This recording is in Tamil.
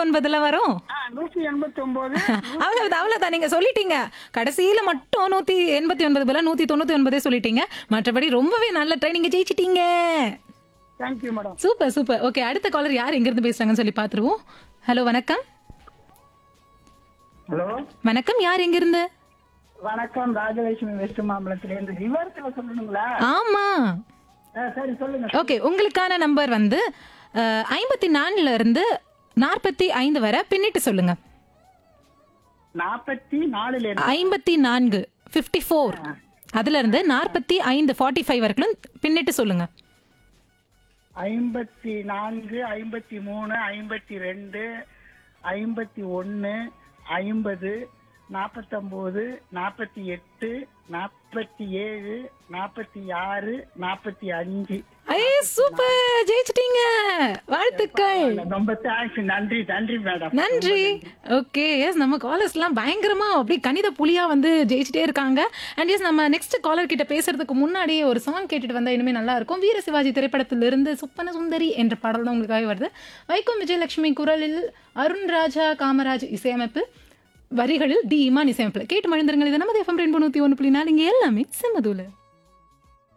ஒன்பதுல வரும் ஆ, நூத்தி எண்பத்தி ஒன்பது அவ்வளவுதான் அவ்வளவுதான் நீங்க சொல்லிட்டீங்க கடைசியில மட்டும் நூத்தி எண்பத்தி ஒன்பது பதிலா நூத்தி தொண்ணூத்தி ஒன்பதே சொல்லிட்டீங்க மற்றபடி ரொம்பவே நல்ல ட்ரை நீங்க ஜெயிச்சிட்டீங்க thank you madam super super okay அடுத்த காலர் யார் எங்க இருந்து பேசுறாங்கன்னு சொல்லி பாத்துருவோம் ஹலோ வணக்கம் ஹலோ வணக்கம் யார் எங்க இருந்து வணக்கம் ராஜலட்சுமி வெஸ்ட் மாம்பலத்துல இருந்து ரிவர்ஸ்ல சொல்லணுங்களா ஆமா ஆ, சரி சொல்லுங்க ஓகே உங்களுக்கான நம்பர் வந்து ஐம்பத்தி நாலுல இருந்து நாற்பத்தி ஐந்து வரை பின்னிட்டு சொல்லுங்க நாற்பத்தி நாலுல இருந்து ஐம்பத்தி நான்கு ஃபிஃப்டி ஃபோர் அதுல இருந்து நாற்பத்தி ஐந்து ஃபார்ட்டி ஃபைவ் வரைக்கும் பின்னிட்டு சொல்லுங்க ஐம்பத்தி நான்கு ஐம்பத்தி மூணு ஐம்பத்தி ரெண்டு ஐம்பத்தி ஒன்று ஐம்பது நாற்பத்தொம்போது நாற்பத்தி எட்டு நாற்பத்தி ஏழு நாற்பத்தி ஆறு நாற்பத்தி அஞ்சு ஐ சூப்பர் ஜெயிச்சிட்டீங்க வாழ்த்துக்கள் ரொம்ப தேங்க்ஸ் நன்றி நன்றி மேடம் நன்றி ஓகே எஸ் நம்ம காலர்ஸ்லாம் பயங்கரமா அப்படி கணித புலியா வந்து ஜெயிச்சிட்டே இருக்காங்க அண்ட் எஸ் நம்ம நெக்ஸ்ட் காலர் கிட்ட பேசுறதுக்கு முன்னாடி ஒரு சாங் கேட்டுட்டு வந்தா இனிமே நல்லா இருக்கும் வீர சிவாஜி திரைப்படத்திலிருந்து சுப்பன சுந்தரி என்ற பாடல் தான் உங்களுக்காக வருது வைக்கம் விஜயலட்சுமி குரலில் அருண் ராஜா காமராஜ் இசையமைப்பு வரிகளில் டி இமான் இசையமைப்பு கேட்டு மழுந்திருங்கள் இது நமது எஃப்எம் ரெண்டு நூற்றி ஒன்று புள்ளி நாலு இங்கே எல்லாமே செம்மதூல